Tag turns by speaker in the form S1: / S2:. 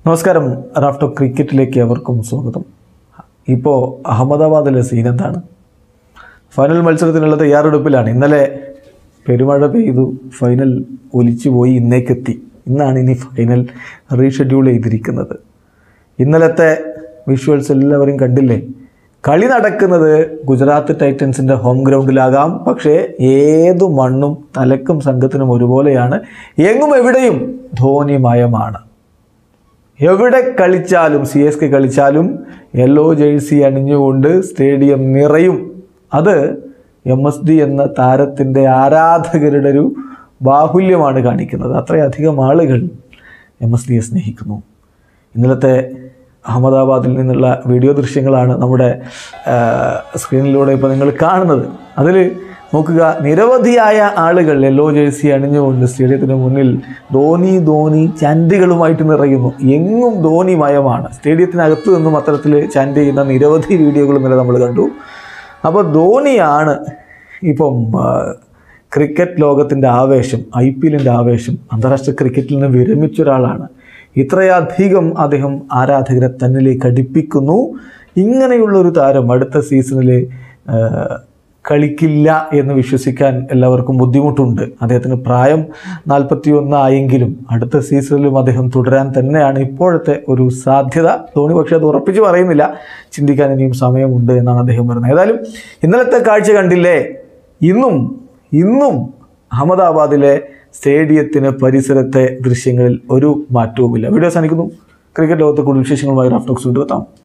S1: നമസ്കാരം റാഫ്റ്റോ ക്രിക്കറ്റിലേക്ക് അവർക്കും സ്വാഗതം ഇപ്പോൾ അഹമ്മദാബാദിലെ സീൻ എന്താണ് ഫൈനൽ മത്സരത്തിനുള്ള തയ്യാറെടുപ്പിലാണ് ഇന്നലെ പെരുമഴ പെയ്തു ഫൈനൽ ഒലിച്ചു പോയി ഇന്നേക്കെത്തി ഇന്നാണ് ഇനി ഫൈനൽ റീഷെഡ്യൂൾ ചെയ്തിരിക്കുന്നത് ഇന്നലത്തെ വിഷ്വൽസ് എല്ലാവരും കണ്ടില്ലേ കളി നടക്കുന്നത് ഗുജറാത്ത് ടൈറ്റൻസിൻ്റെ ഹോം ഗ്രൗണ്ടിലാകാം പക്ഷേ ഏതു മണ്ണും തലക്കും സംഘത്തിനും ഒരുപോലെയാണ് എങ്ങും എവിടെയും ധോനിമയമാണ് എവിടെ കളിച്ചാലും സി എസ് കെ കളിച്ചാലും യെല്ലോ ജേഴ്സി അണിഞ്ഞുകൊണ്ട് സ്റ്റേഡിയം നിറയും അത് എം എസ് ഡി എന്ന താരത്തിൻ്റെ ആരാധകരുടെ ഒരു ബാഹുല്യമാണ് കാണിക്കുന്നത് അത്രയധികം ആളുകൾ എം എസ് ഡിയെ സ്നേഹിക്കുന്നു ഇന്നലത്തെ അഹമ്മദാബാദിൽ നിന്നുള്ള വീഡിയോ ദൃശ്യങ്ങളാണ് നമ്മുടെ ആ, സ്ക്രീനിലൂടെ ഇപ്പോൾ നിങ്ങൾ കാണുന്നത് അതിൽ നോക്കുക നിരവധിയായ ആളുകൾ യെല്ലോ ജേഴ്സി അണിഞ്ഞുകൊണ്ട് സ്റ്റേഡിയത്തിന് മുന്നിൽ ധോനി ധോനി ചാൻഡുകളുമായിട്ട് നിറയുന്നു എങ്ങും ധോനി മയമാണ് സ്റ്റേഡിയത്തിനകത്ത് നിന്നും അത്തരത്തിൽ ചാൻഡ് ചെയ്യുന്ന നിരവധി വീഡിയോകൾ ഇന്നലെ നമ്മൾ കണ്ടു അപ്പോൾ ധോനിയാണ് ഇപ്പം ആ, ക്രിക്കറ്റ് ലോകത്തിൻ്റെ ആവേശം ഐ പി എല്ലിൻ്റെ ആവേശം അന്താരാഷ്ട്ര ക്രിക്കറ്റിൽ നിന്ന് വിരമിച്ച ഒരാളാണ് ഇത്രയധികം അദ്ദേഹം ആരാധകരെ തന്നിലേക്ക് അടുപ്പിക്കുന്നു ഇങ്ങനെയുള്ള ഒരു താരം അടുത്ത സീസണിൽ കളിക്കില്ല എന്ന് വിശ്വസിക്കാൻ എല്ലാവർക്കും ബുദ്ധിമുട്ടുണ്ട് അദ്ദേഹത്തിന് പ്രായം നാൽപ്പത്തി ആയെങ്കിലും അടുത്ത സീസണിലും അദ്ദേഹം തുടരാൻ തന്നെയാണ് ഇപ്പോഴത്തെ ഒരു സാധ്യത ധോണി പക്ഷേ അത് ഉറപ്പിച്ച് പറയുന്നില്ല ചിന്തിക്കാൻ ഇനിയും സമയമുണ്ട് എന്നാണ് അദ്ദേഹം പറയുന്നത് ഏതായാലും ഇന്നലത്തെ കാഴ്ച കണ്ടില്ലേ ഇന്നും ഇന്നും അഹമ്മദാബാദിലെ സ്റ്റേഡിയത്തിന് പരിസരത്തെ ദൃശ്യങ്ങളിൽ ഒരു മാറ്റവുമില്ല വീഡിയോ അവസാനിക്കുന്നു ക്രിക്കറ്റ് ലോകത്തെ കൂടുതൽ വിശേഷങ്ങളുമായി റാഫ്റ്റോക്സ് കൊണ്ടുവെത്താം